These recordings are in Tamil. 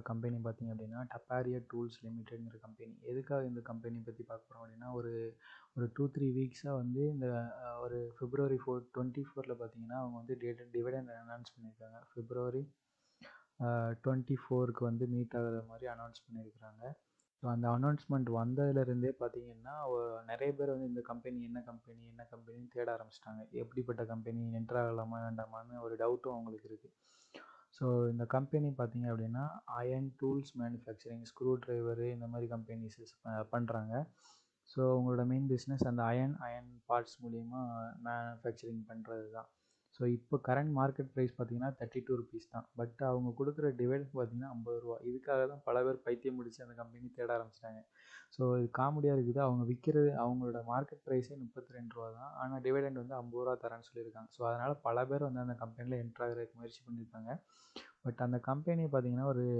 கம்பெனி பார்த்தீங்க அப்படின்னா டப்பாரியர் டூல்ஸ் லிமிடெட்ங்கிற கம்பெனி எதுக்காக இந்த கம்பெனி பற்றி பார்க்க போகிறோம் அப்படின்னா ஒரு ஒரு டூ த்ரீ வீக்ஸாக வந்து இந்த அஹ், ஒரு பிப்ரவரி ஃபோர் டுவெண்ட்டி ஃபோரில் பார்த்தீங்கன்னா அவங்க வந்து டேட் டிவிடெண்ட் அனௌன்ஸ் பண்ணியிருக்காங்க பிப்ரவரி டுவெண்ட்டி ஃபோருக்கு வந்து மீட் ஆகுற மாதிரி அனௌன்ஸ் பண்ணியிருக்கிறாங்க ஸோ அந்த அனௌன்ஸ்மெண்ட் வந்ததுலேருந்தே பார்த்தீங்கன்னா ஒ- நிறைய பேர் வந்து இந்த கம்பெனி என்ன கம்பெனி என்ன கம்பெனின்னு தேட ஆரம்பிச்சிட்டாங்க எப்படிப்பட்ட கம்பெனி என்ட்ரு ஆகலாமா வேண்டாமான்னு ஒரு டவுட்டும் அவங்களுக்கு இருக்குது ஸோ இந்த கம்பெனி பார்த்தீங்க அப்படின்னா iron tools manufacturing screwdriver இந்த மாதிரி கம்பெனிஸ் பண்ணுறாங்க ஸோ உங்களோட மெயின் பிஸ்னஸ் அந்த அயன் அயன் பார்ட்ஸ் மூலிமா மேனுஃபேக்சரிங் பண்ணுறது தான் ஸோ இப்போ கரண்ட் மார்க்கெட் ப்ரைஸ் பார்த்தீங்கன்னா தேர்ட்டி டூ ருபீஸ் தான் பட் அவங்க கொடுக்குற டிவைட் பார்த்தீங்கன்னா ஐம்பது ரூபா இதுக்காக தான் பல பேர் பைத்தியம் முடிச்சு அந்த கம்பெனி தேட ஆரம்பிச்சிட்டாங்க ஸோ இது காமெடியாக இருக்குது அவங்க விற்கிறது அவங்களோட மார்க்கெட் ப்ரைஸே முப்பத்தி ரெண்டு ரூபா தான் ஆனால் டிவிடெண்ட் வந்து ஐம்பது ரூபா தரேன்னு சொல்லியிருக்காங்க ஸோ அதனால் பல பேர் வந்து அந்த கம்பெனியில் என்ட்ரு ஆகிறதுக்கு முயற்சி பண்ணியிருக்காங்க பட் அந்த கம்பெனி பார்த்தீங்கன்னா ஒரு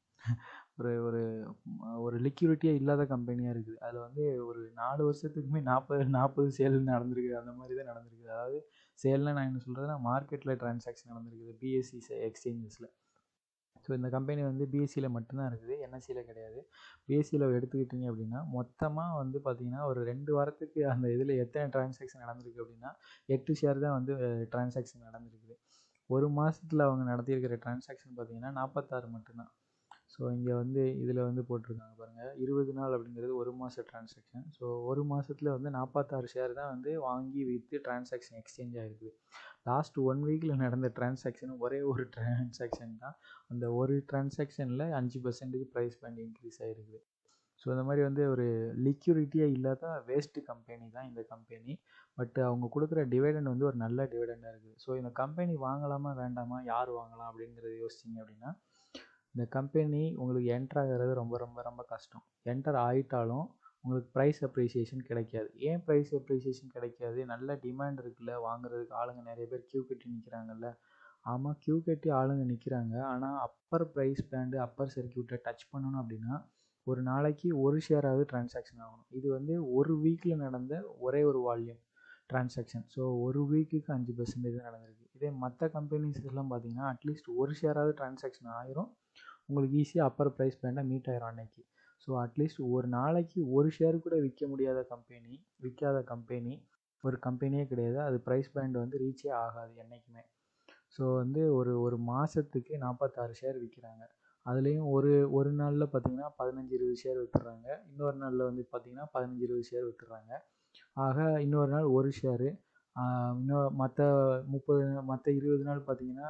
ஒரு ஒரு ம- ஒரு லிக்யூரிட்டியே இல்லாத கம்பெனியாக இருக்குது அதில் வந்து ஒரு நாலு வருஷத்துக்குமே நாற்பது நாற்பது சேல் நடந்திருக்கு அந்த மாதிரி தான் நடந்திருக்குது அதாவது சேல்னா நான் என்ன சொல்கிறதுனா மார்க்கெட்டில் டிரான்சாக்ஷன் நடந்திருக்குது பிஎஸ்சி எக்ஸ்சேஞ்சஸில் ஸோ இந்த கம்பெனி வந்து பிஎஸ்சியில் மட்டும்தான் இருக்குது என்எஸ்சியில் கிடையாது பிஎஸ்சியில் எடுத்துக்கிட்டிங்க அப்படின்னா மொத்தமாக வந்து பார்த்தீங்கன்னா ஒரு ரெண்டு வாரத்துக்கு அந்த இதில் எத்தனை டிரான்சாக்ஷன் நடந்திருக்கு அப்படின்னா எட்டு ஷேர் தான் வந்து டிரான்சாக்ஷன் நடந்திருக்குது ஒரு மாதத்தில் அவங்க நடத்தியிருக்கிற டிரான்சாக்ஷன் பார்த்தீங்கன்னா நாற்பத்தாறு மட்டும்தான் ஸோ இங்கே வந்து இதில் வந்து போட்டிருக்காங்க பாருங்கள் இருபது நாள் அப்படிங்கிறது ஒரு மாத டிரான்சாக்ஷன் ஸோ ஒரு மாதத்தில் வந்து நாற்பத்தாறு ஷேர் தான் வந்து வாங்கி விற்று டிரான்சாக்ஷன் எக்ஸ்சேஞ்ச் ஆகிருக்குது லாஸ்ட் ஒன் வீக்கில் நடந்த டிரான்சாக்ஷன் ஒரே ஒரு டிரான்சாக்ஷன் தான் அந்த ஒரு டிரான்சாக்ஷனில் அஞ்சு பர்சன்டேஜ் ப்ரைஸ் பாயிண்ட் இன்க்ரீஸ் ஆகிருக்குது ஸோ இந்த மாதிரி வந்து ஒரு லிக்யூரிட்டியே இல்லாத வேஸ்ட்டு கம்பெனி தான் இந்த கம்பெனி பட் அவங்க கொடுக்குற டிவிடெண்ட் வந்து ஒரு நல்ல டிவிடெண்டாக இருக்குது ஸோ இந்த கம்பெனி வாங்கலாமா வேண்டாமா யார் வாங்கலாம் அப்படிங்கிறத யோசிச்சிங்க அப்படின்னா இந்த கம்பெனி உங்களுக்கு என்டர் ஆகிறது ரொம்ப ரொம்ப ரொம்ப கஷ்டம் என்டர் ஆகிட்டாலும் உங்களுக்கு ப்ரைஸ் அப்ரிசியேஷன் கிடைக்காது ஏன் ப்ரைஸ் அப்ரிசியேஷன் கிடைக்காது நல்ல டிமாண்ட் இருக்குல்ல வாங்குறதுக்கு ஆளுங்க நிறைய பேர் க்யூ கட்டி நிற்கிறாங்கல்ல ஆமாம் க்யூ கட்டி ஆளுங்க நிற்கிறாங்க ஆனால் அப்பர் ப்ரைஸ் பேண்டு அப்பர் சர்க்கியூட்டை டச் பண்ணணும் அப்படின்னா ஒரு நாளைக்கு ஒரு ஷேராவது டிரான்சாக்ஷன் ஆகணும் இது வந்து ஒரு வீக்கில் நடந்த ஒரே ஒரு வால்யூம் டிரான்சாக்ஷன் ஸோ ஒரு வீக்குக்கு அஞ்சு பர்சன்டேஜ் தான் நடந்திருக்கு இதே மற்ற கம்பெனிஸ் எல்லாம் பார்த்தீங்கன்னா அட்லீஸ்ட் ஒரு ஷேராவது டிரான்சாக்ஷன் ஆயிரும் உங்களுக்கு ஈஸியாக அப்பர் ப்ரைஸ் பேண்டாக மீட் ஆயிரும் அன்னைக்கு ஸோ அட்லீஸ்ட் ஒரு நாளைக்கு ஒரு ஷேர் கூட விற்க முடியாத கம்பெனி விற்காத கம்பெனி ஒரு கம்பெனியே கிடையாது அது ப்ரைஸ் பேண்ட் வந்து ரீச்சே ஆகாது என்றைக்குமே ஸோ வந்து ஒரு ஒரு மாதத்துக்கு நாற்பத்தாறு ஷேர் விற்கிறாங்க அதுலேயும் ஒரு ஒரு நாளில் பார்த்தீங்கன்னா பதினஞ்சு இருபது ஷேர் விற்றுறாங்க இன்னொரு நாளில் வந்து பார்த்தீங்கன்னா பதினஞ்சு இருபது ஷேர் விற்றுறாங்க ஆக இன்னொரு நாள் ஒரு ஷேரு இன்னும் மற்ற முப்பது மற்ற இருபது நாள் பார்த்தீங்கன்னா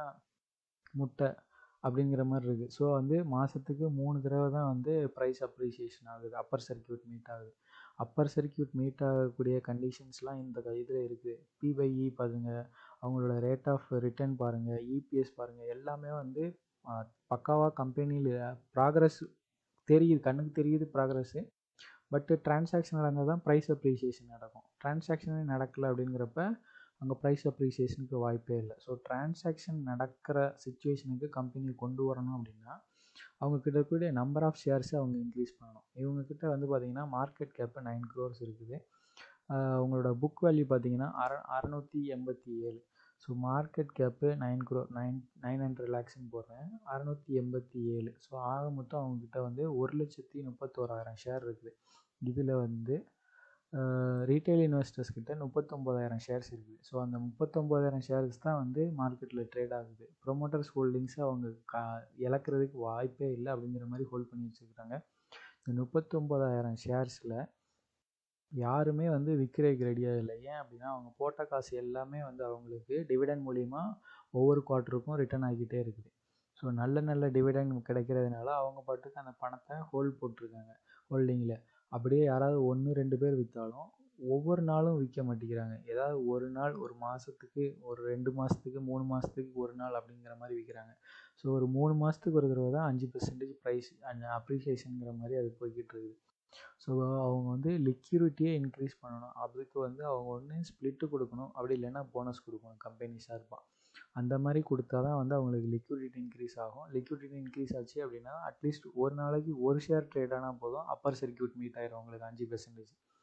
முட்டை அப்படிங்கிற மாதிரி இருக்குது ஸோ வந்து மாதத்துக்கு மூணு தடவை தான் வந்து ப்ரைஸ் அப்ரிசியேஷன் ஆகுது அப்பர் சர்க்கியூட் மீட் ஆகுது அப்பர் சர்க்கியூட் மீட் ஆகக்கூடிய கண்டிஷன்ஸ்லாம் இந்த இதில் இருக்குது பி பை இ பாருங்க அவங்களோட ரேட் ஆஃப் ரிட்டர்ன் பாருங்கள் இபிஎஸ் பாருங்கள் எல்லாமே வந்து பக்காவாக கம்பெனியில் ப்ராக்ரஸ் தெரியுது கண்ணுக்கு தெரியுது ப்ராக்ரஸ்ஸு பட்டு டிரான்சாக்ஷன் நடந்தால் தான் ப்ரைஸ் அப்ரிசியேஷன் நடக்கும் டிரான்சாக்ஷனே நடக்கலை அப்படிங்கிறப்ப அங்கே ப்ரைஸ் அப்ரிசியேஷனுக்கு வாய்ப்பே இல்லை ஸோ டிரான்சாக்ஷன் நடக்கிற சுச்சுவேஷனுக்கு கம்பெனி கொண்டு வரணும் அப்படின்னா அவங்க கிட்ட இருக்கக்கூடிய நம்பர் ஆஃப் ஷேர்ஸை அவங்க இன்க்ரீஸ் பண்ணணும் இவங்க கிட்ட வந்து பார்த்தீங்கன்னா மார்க்கெட் கேப்பு நைன் க்ரோர்ஸ் இருக்குது ஆஹ் உங்களோட புக் வேல்யூ பார்த்தீங்கன்னா அற அறநூற்றி எண்பத்தி ஏழு so market cap nine crore nine nine hundred லேக்ஸ்னு போடுறேன் அறநூற்றி எண்பத்தி ஏழு ஸோ ஆக மொத்தம் அவங்கக்கிட்ட வந்து ஒரு லட்சத்தி முப்பத்தோராயிரம் ஷேர் இருக்குது இதில் வந்து ரீட்டைல் இன்வெஸ்டர்ஸ் கிட்ட முப்பத்தொம்போதாயிரம் ஷேர்ஸ் இருக்குது ஸோ அந்த முப்பத்தொம்போதாயிரம் ஷேர்ஸ் தான் வந்து மார்க்கெட்டில் ட்ரேட் ஆகுது ப்ரொமோட்டர்ஸ் ஹோல்டிங்ஸை அவங்க கா இழக்கிறதுக்கு வாய்ப்பே இல்லை அப்படிங்கிற மாதிரி ஹோல்ட் பண்ணி வச்சுருக்காங்க இந்த முப்பத்தொம்போதாயிரம் ஷேர்ஸில் யாருமே வந்து விற்கிறதுக்கு ரெடியாக இல்லை ஏன் அப்படின்னா அவங்க போட்ட காசு எல்லாமே வந்து அவங்களுக்கு டிவிடெண்ட் மூலிமா ஒவ்வொரு குவார்ட்டருக்கும் ரிட்டர்ன் ஆகிக்கிட்டே இருக்குது ஸோ நல்ல நல்ல டிவிடெண்ட் கிடைக்கிறதுனால அவங்க பாட்டுக்கு அந்த பணத்தை ஹோல்ட் போட்டிருக்காங்க ஹோல்டிங்கில் அப்படியே யாராவது ஒன்று ரெண்டு பேர் விற்றாலும் ஒவ்வொரு நாளும் விற்க மாட்டேங்கிறாங்க ஏதாவது ஒரு நாள் ஒரு மாதத்துக்கு ஒரு ரெண்டு மாதத்துக்கு மூணு மாதத்துக்கு ஒரு நாள் அப்படிங்கிற மாதிரி விற்கிறாங்க ஸோ ஒரு மூணு மாதத்துக்கு ஒரு தடவை தான் அஞ்சு பர்சன்டேஜ் ப்ரைஸ் அந்த அப்ரிசியேஷனுங்கிற மாதிரி அது போய்கிட்டு இருக்குது ஸோ அவங்க வந்து லிக்யூரிட்டியை இன்க்ரீஸ் பண்ணணும் அதுக்கு வந்து அவங்க ஒன்று ஸ்ப்ளிட்டு கொடுக்கணும் அப்படி இல்லைன்னா போனஸ் கொடுக்கணும் கம்பெனி சார்பாக அந்த மாதிரி கொடுத்தா தான் வந்து அவங்களுக்கு லிக்விடிட்டி இன்க்ரீஸ் ஆகும் லிக்விடிட்டி இன்க்ரீஸ் ஆச்சு அப்படின்னா அட்லீஸ்ட் ஒரு நாளைக்கு ஒரு ஷேர் ட்ரேட் ஆனால் போதும் அப்பர் சர்க்கியூட் மீட் ஆயிரும் அவங்களுக்கு அஞ்சு பர்சன்டேஜ்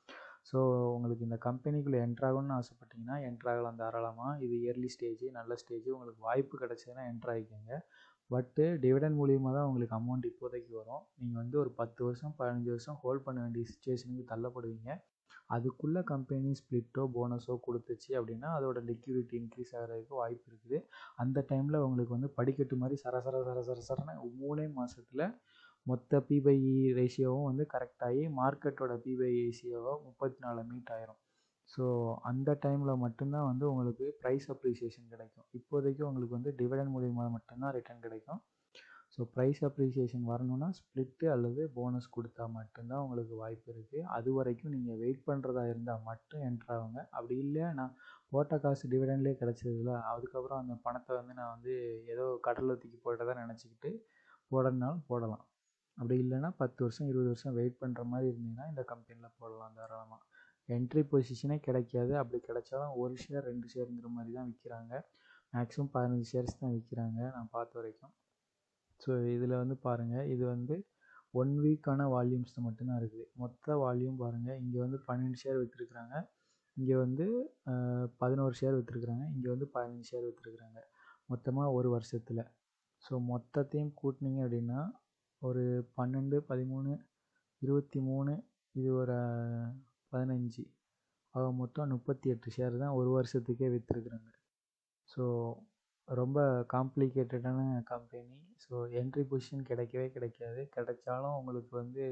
ஸோ உங்களுக்கு இந்த கம்பெனிக்குள்ளே என்ட்ராகணும்னு ஆசைப்பட்டீங்கன்னா என்ட்ராகலாம் தாராளமாக இது இயர்லி ஸ்டேஜ் நல்ல ஸ்டேஜ் உங்களுக்கு வாய்ப்பு கிடச்சதுன்னா என்ட்ராகிக்கோங்க பட்டு டிவிடன் மூலியமாக தான் உங்களுக்கு அமௌண்ட் இப்போதைக்கு வரும் நீங்கள் வந்து ஒரு பத்து வருஷம் பதினஞ்சு வருஷம் ஹோல்ட் பண்ண வேண்டிய சுச்சுவேஷனுக்கு தள்ளப்படுவீங்க அதுக்குள்ளே கம்பெனி ஸ்ப்ளிட்டோ போனஸோ கொடுத்துச்சு அப்படின்னா அதோட லிக்யூரிட்டி இன்க்ரீஸ் ஆகிறதுக்கு வாய்ப்பு இருக்குது அந்த டைமில் உங்களுக்கு வந்து படிக்கட்டு மாதிரி சர சர சர சர சரன்னு மூணே மாதத்தில் மொத்த பிபைஇ ரேஷியோவும் வந்து கரெக்டாகி மார்க்கெட்டோட பிபைஇ ரேஷியோவை முப்பத்தி நாலு மீட் ஆயிரும் ஸோ அந்த டைமில் மட்டும்தான் வந்து உங்களுக்கு ப்ரைஸ் அப்ரிசியேஷன் கிடைக்கும் இப்போதைக்கு உங்களுக்கு வந்து டிவிடன் மூலியமாக மட்டும்தான் ரிட்டர்ன் கிடைக்கும் ஸோ ப்ரைஸ் அப்ரிசியேஷன் வரணும்னா ஸ்ப்ளிட்டு அல்லது போனஸ் கொடுத்தா மட்டும்தான் உங்களுக்கு வாய்ப்பு இருக்குது அது வரைக்கும் நீங்கள் வெயிட் பண்ணுறதா இருந்தால் மட்டும் என்ட்ராகுங்க அப்படி இல்லை நான் போட்ட காசு டிவிடன்லேயே கிடச்சதில்ல அதுக்கப்புறம் அந்த பணத்தை வந்து நான் வந்து ஏதோ கடலில் தூக்கி போட்டதாக நினச்சிக்கிட்டு போடணுனாலும் போடலாம் அப்படி இல்லைன்னா பத்து வருஷம் இருபது வருஷம் வெயிட் பண்ணுற மாதிரி இருந்தீங்கன்னா இந்த கம்பெனியில் போடலாம் தாராளமாக என்ட்ரி பொசிஷனே கிடைக்காது அப்படி கிடைச்சாலும் ஒரு ஷேர் ரெண்டு ஷேருங்கிற மாதிரி தான் விற்கிறாங்க மேக்ஸிமம் பதினஞ்சு ஷேர்ஸ் தான் விற்கிறாங்க நான் பார்த்த வரைக்கும் ஸோ இதில் வந்து பாருங்கள் இது வந்து ஒன் வீக்கான வால்யூம்ஸ் மட்டும்தான் இருக்குது மொத்த வால்யூம் பாருங்கள் இங்கே வந்து பன்னெண்டு ஷேர் விற்றுருக்குறாங்க இங்கே வந்து பதினோரு ஷேர் விற்றுருக்குறாங்க இங்கே வந்து பதினஞ்சு ஷேர் விற்றுருக்குறாங்க மொத்தமாக ஒரு வருஷத்தில் ஸோ மொத்தத்தையும் கூட்டினீங்க அப்படின்னா ஒரு பன்னெண்டு பதிமூணு இருபத்தி மூணு இது ஒரு பதினஞ்சு ஆக மொத்தம் முப்பத்தி எட்டு ஷேர் தான் ஒரு வருஷத்துக்கே விற்றுருக்குறாங்க ஸோ ரொம்ப காம்ப்ளிகேட்டடான கம்பெனி ஸோ என்ட்ரி பொசிஷன் கிடைக்கவே கிடைக்காது கிடைச்சாலும் உங்களுக்கு வந்து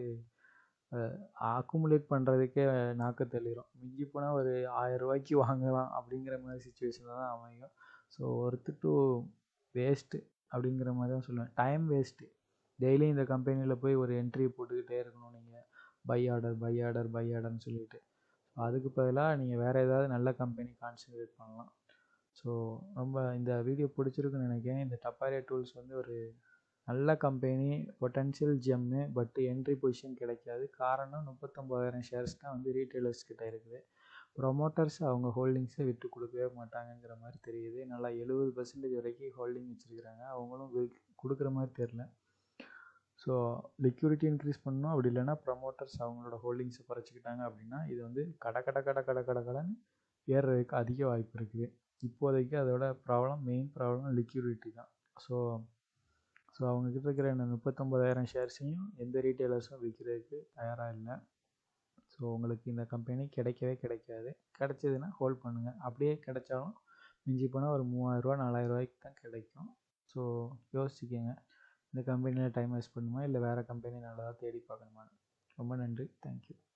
அக்குமுலேட் பண்ணுறதுக்கே நாக்கு தள்ளிடும் மிஞ்சி போனால் ஒரு ஆயரூவாய்க்கு வாங்கலாம் அப்படிங்கிற மாதிரி சுச்சுவேஷனில் தான் அமையும் ஸோ ஒர்த்து டு வேஸ்ட்டு அப்படிங்கிற மாதிரி தான் சொல்லுவேன் டைம் வேஸ்ட்டு டெய்லி இந்த கம்பெனியில் போய் ஒரு என்ட்ரி போட்டுக்கிட்டே இருக்கணும் நீங்கள் buy order buy order buy ஆர்டர்னு சொல்லிட்டு அதுக்கு பதிலாக நீங்கள் வேறு ஏதாவது நல்ல கம்பெனி கான்சன்ட்ரேட் பண்ணலாம் ஸோ ரொம்ப இந்த வீடியோ பிடிச்சிருக்குன்னு நினைக்கிறேன் இந்த டப்பாரியா டூல்ஸ் வந்து ஒரு நல்ல company potential gem but entry position கிடைக்காது காரணம் முப்பத்தொம்போதாயிரம் ஷேர்ஸ் தான் வந்து ரீட்டைலர்ஸ் கிட்ட இருக்குது ப்ரொமோட்டர்ஸ் அவங்க ஹோல்டிங்ஸை விட்டு கொடுக்கவே மாட்டாங்கங்கிற மாதிரி தெரியுது நல்லா எழுபது பர்சன்டேஜ் வரைக்கும் ஹோல்டிங் வச்சுருக்கிறாங்க அவங்களும் கொடுக்குற மாதிரி தெரில ஸோ லிக்யூரிட்டி இன்க்ரீஸ் பண்ணணும் அப்படி இல்லைன்னா ப்ரமோட்டர்ஸ் அவங்களோட ஹோல்டிங்ஸை குறைச்சிக்கிட்டாங்க அப்படின்னா இது வந்து கடை கடை கடை கடை கடை கடைன்னு ஏறுறதுக்கு அதிக வாய்ப்பு இருக்குது இப்போதைக்கு அதோட ப்ராப்ளம் மெயின் ப்ராப்ளம் லிக்யூரிட்டி தான் ஸோ ஸோ அவங்கக்கிட்ட இருக்கிற இந்த முப்பத்தொம்போதாயிரம் ஷேர்ஸையும் எந்த ரீட்டைலர்ஸும் விற்கிறதுக்கு தயாராக இல்லை ஸோ உங்களுக்கு இந்த கம்பெனி கிடைக்கவே கிடைக்காது கிடைச்சதுன்னா ஹோல்ட் பண்ணுங்கள் அப்படியே கிடைச்சாலும் மிஞ்சி போனால் ஒரு மூவாயிரரூவா நாலாயிரரூவாய்க்கு தான் கிடைக்கும் ஸோ யோசிச்சுக்கோங்க இந்த கம்பெனியில் டைம் வேஸ்ட் பண்ணுமா இல்லை வேறு கம்பெனி நல்லதாக தேடி பார்க்கணுமா ரொம்ப நன்றி தேங்க்யூ